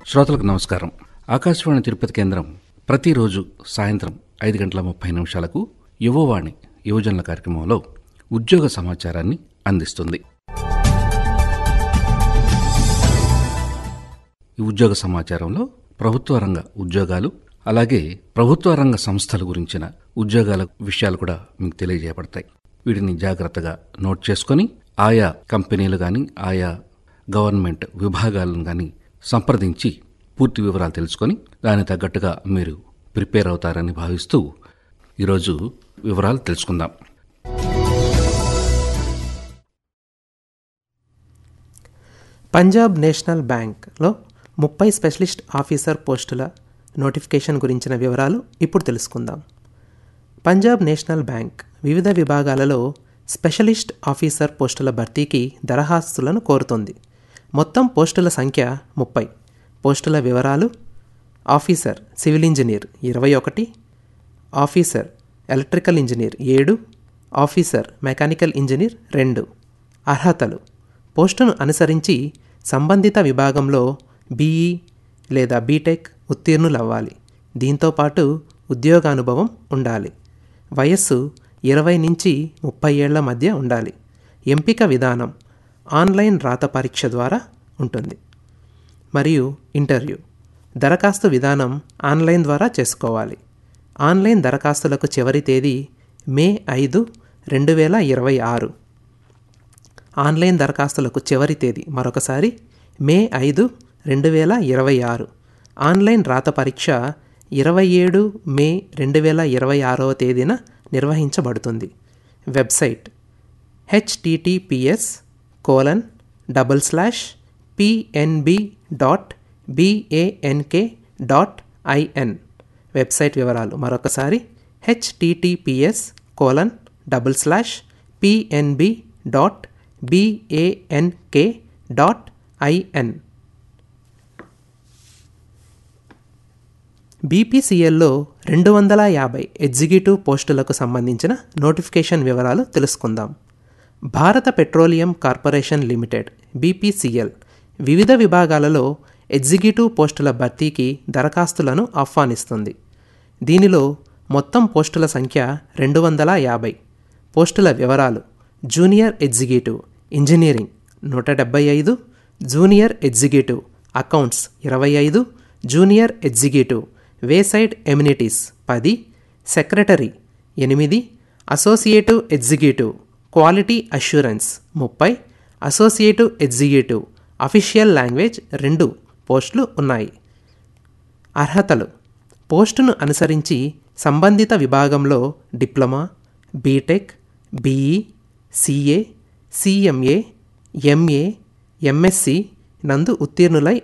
శ్రోతలకు నమస్కారం ఆకాశవాణి తిరుపతి కేంద్రం ప్రతిరోజు సాయంత్రం ఐదు గంటల ముప్పై నిమిషాలకు యువవాణి యువజనుల కార్యక్రమంలో ఉద్యోగ సమాచారాన్ని అందిస్తుంది ఈ ఉద్యోగ సమాచారంలో ప్రభుత్వ రంగ ఉద్యోగాలు అలాగే ప్రభుత్వ రంగ సంస్థల గురించిన ఉద్యోగాల విషయాలు కూడా మీకు తెలియజేయబడతాయి వీటిని జాగ్రత్తగా నోట్ చేసుకొని ఆయా కంపెనీలు కానీ ఆయా గవర్నమెంట్ విభాగాలను కానీ సంప్రదించి పూర్తి వివరాలు తెలుసుకొని దానికి తగ్గట్టుగా మీరు ప్రిపేర్ అవుతారని భావిస్తూ ఈరోజు వివరాలు తెలుసుకుందాం పంజాబ్ నేషనల్ బ్యాంక్లో ముప్పై స్పెషలిస్ట్ ఆఫీసర్ పోస్టుల నోటిఫికేషన్ గురించిన వివరాలు ఇప్పుడు తెలుసుకుందాం పంజాబ్ నేషనల్ బ్యాంక్ వివిధ విభాగాలలో స్పెషలిస్ట్ ఆఫీసర్ పోస్టుల భర్తీకి దరఖాస్తులను కోరుతుంది మొత్తం పోస్టుల సంఖ్య ముప్పై పోస్టుల వివరాలు ఆఫీసర్ సివిల్ ఇంజనీర్ ఇరవై ఒకటి ఆఫీసర్ ఎలక్ట్రికల్ ఇంజనీర్ ఏడు ఆఫీసర్ మెకానికల్ ఇంజనీర్ రెండు అర్హతలు పోస్టును అనుసరించి సంబంధిత విభాగంలో బీఈ లేదా బీటెక్ ఉత్తీర్ణులవ్వాలి దీంతోపాటు ఉద్యోగానుభవం ఉండాలి వయస్సు ఇరవై నుంచి ముప్పై ఏళ్ల మధ్య ఉండాలి ఎంపిక విధానం ఆన్లైన్ రాత పరీక్ష ద్వారా ఉంటుంది మరియు ఇంటర్వ్యూ దరఖాస్తు విధానం ఆన్లైన్ ద్వారా చేసుకోవాలి ఆన్లైన్ దరఖాస్తులకు చివరి తేదీ మే ఐదు రెండు వేల ఇరవై ఆరు ఆన్లైన్ దరఖాస్తులకు చివరి తేదీ మరొకసారి మే ఐదు రెండు వేల ఇరవై ఆరు ఆన్లైన్ రాత పరీక్ష ఇరవై ఏడు మే రెండు వేల ఇరవై ఆరవ తేదీన నిర్వహించబడుతుంది website HTTPS colon double slash PNB dot BANK dot IN website వివరాలు మరొకసారి HTTPS colon double slash PNB dot BANK dot IN బీపీసీఎల్లో రెండు వందల యాభై ఎగ్జిక్యూటివ్ పోస్టులకు సంబంధించిన నోటిఫికేషన్ వివరాలు తెలుసుకుందాం భారత పెట్రోలియం కార్పొరేషన్ లిమిటెడ్ బీపీసీఎల్ వివిధ విభాగాలలో ఎగ్జిక్యూటివ్ పోస్టుల భర్తీకి దరఖాస్తులను ఆహ్వానిస్తుంది దీనిలో మొత్తం పోస్టుల సంఖ్య రెండు వందల యాభై పోస్టుల వివరాలు జూనియర్ ఎగ్జిక్యూటివ్ ఇంజనీరింగ్ నూట డెబ్బై ఐదు జూనియర్ ఎగ్జిక్యూటివ్ అకౌంట్స్ ఇరవై ఐదు జూనియర్ ఎగ్జిక్యూటివ్ వేసైడ్ ఎమ్యూనిటీస్ పది సెక్రటరీ ఎనిమిది అసోసియేటివ్ ఎగ్జిక్యూటివ్ క్వాలిటీ అష్యూరెన్స్ ముప్పై అసోసియేటివ్ ఎగ్జిక్యూటివ్ అఫీషియల్ లాంగ్వేజ్ రెండు పోస్టులు ఉన్నాయి అర్హతలు పోస్టును అనుసరించి సంబంధిత విభాగంలో diploma BTech BE CA CMA MA MSc నందు ఉత్తీర్ణులై